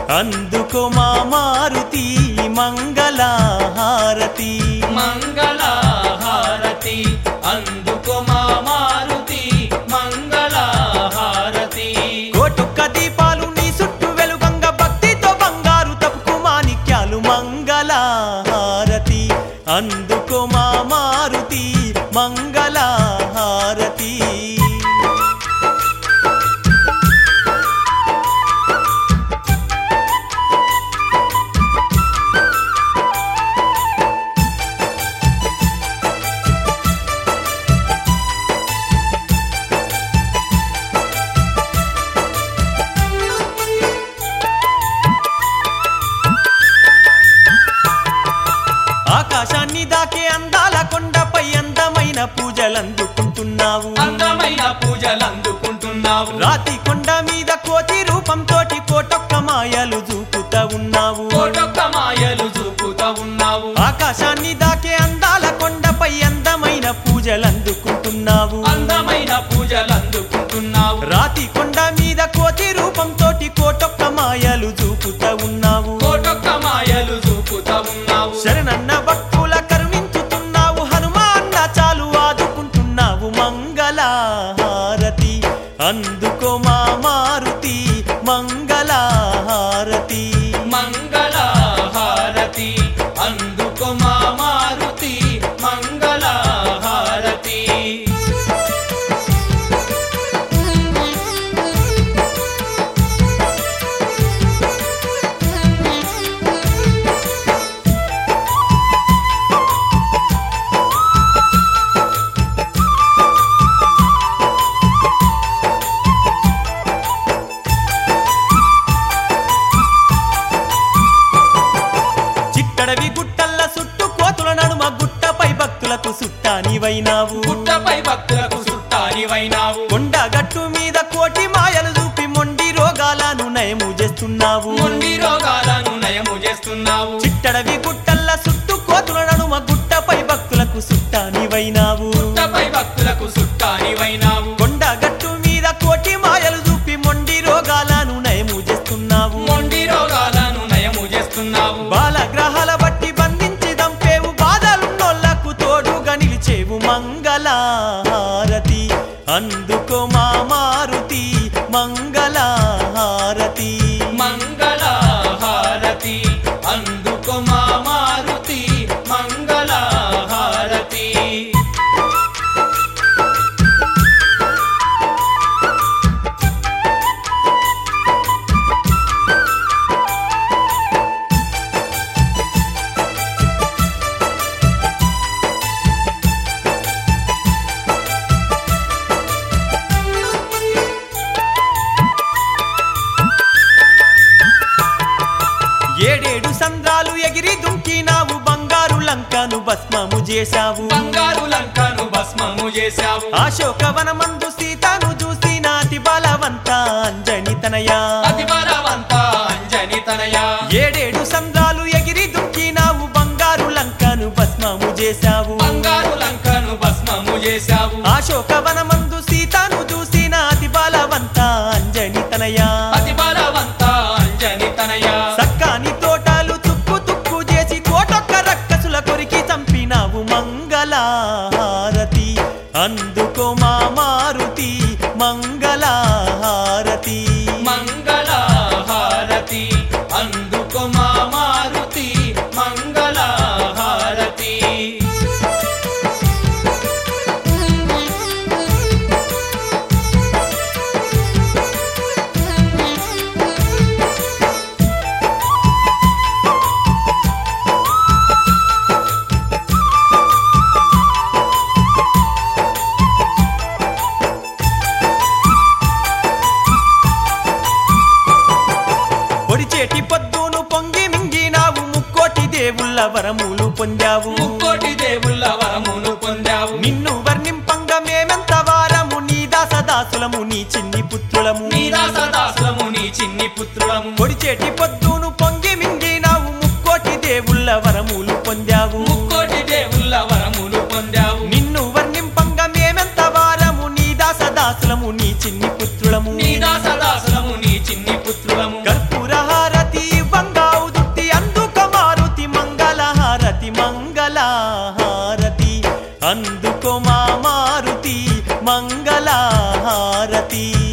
అందుకో మా మారుతి మంగళహారతి మంగళహారతి అందుకో మా మారుతి మంగళహారతి కోటొక్క దీపాలు నీ చుట్టూ వెలుగంగ భక్తితో బంగారు తప్పుకు మాణిక్యాలు మంగళహారతి అందుకో మా మారుతి మంగళహారతి ఆకాశాన్ని దాకే అందాల కొండపై అందమైన పూజలందుకుంటున్నావు అందమైన పూజలు అందుకుంటున్నావు రాతి కొండ మీద కోతి రూపంతోటి కోటొక్క మాయలు చూపుతా ఉన్నావు కోటొక్క మాయలు చూపుతా ఉన్నావు ఆకాశాన్ని దాకే అందాల కొండపై అందమైన పూజలందుకుంటున్నావు అందమైన పూజలు అందుకుంటున్నావు రాతి కొండ మీద కోతి రూపంతోటి కోటొక్క మాయలు చూపుతా ఉన్నావు కోటొక్క మాయలు చూపుతా ఉన్నావు శరణన్న భక్తుల కరుణించుతున్నావు హనుమాన్న చాలు ఆదుకుంటున్నావు మంగళహారతి అందుకో మా మారుతి మంగళహారతి మంగళహారతి అందుకో మా మారుతి మంగళహారతి చిట్టడవి గుట్టల్ల చుట్టూ కోతుల నడుమ గుట్టపై భక్తులకు సుట్టానివైనావు గుట్టపై భక్తులకు సుట్టానివైనావు కొండ గట్టు మీద కోటి మాయలు చూపి మొండి రోగాలను నయము చేస్తున్నావు మొండి రోగాలను నయము చేస్తున్నావు చిట్టడవి గుట్టల్ల చుట్టూ కోతుల నడుమ గుట్టపై భక్తులకు సుట్టానివైనావు గుట్టపై భక్తులకు సుట్టానివైనావు కొండ గట్టు మీద కోటి మాయలు చూపి మొండి రోగాలను నయము చేస్తున్నావు మొండి రోగాలను నయము చేస్తున్నావు బాలగ్రహాల బట్టి బంధించి దంపేవు బాధలున్నోళ్లకు తోడుగా నిలిచేవు మంగళహారతి అందుకో మా మారుతి మంగళహారతి మంగళహారతి అందుకో మా మారుతి మంగళహారతి ఏడేడు సంద్రాలు ఎగిరి దుంకినావు బంగారు లంకను భస్మము చేశావు బంగారు లంకను భస్మము చేశావు అశోకవనమందు సీతను చూసి నాతి బలవంత అంజని తనయా అతి బలవంత అంజని తనయ ఏడేడు సంద్రాలు ఎగిరి దుంకినావు బంగారు లంకను భస్మము చేశావు బంగారు లంకను భస్మము చేశావు అశోకవనమందు సీతను చూసి నాతి బలవంత అంజని తనయా అతి బలవంత అంజని తనయ సక్కాని తోటలు తుక్కు తుక్కు చేసి కోటొక్క రక్కసుల కొరికి చంపినావు మంగళహారతి అందుకో మా మారుతి మంగళహారతి మంగళహారతి అందుకో మా మారుతి మంగళహారతి పొడిచేటి పొద్దును పొంగి మింగినావు ముక్కోటి దేవుళ్ళ వరములు పొందావు ముక్కోటి దేవుళ్ళ వరమును పొందావు నిన్ను వర్ణింపంగ మేమెంత వారము నీ దాసదాసులము నీ చిన్ని పుత్రులము నీ దాసదాసులము నీ చిన్ని పుత్రులము పొడిచేటి పొద్దును పొంగి మింగినావు ముక్కోటి దేవుళ్ళ వరములు పొందావు ముక్కోటి దేవుళ్ళ వరములు పొందావు నిన్ను వర్ణింపంగ మేమెంత వారము నీ దాసదాసులము నీ చిన్ని పుత్రులము నీ దాసదాసులము నీ చిన్ని పుత్రులము కర్పూరహారతి మంగళహారతి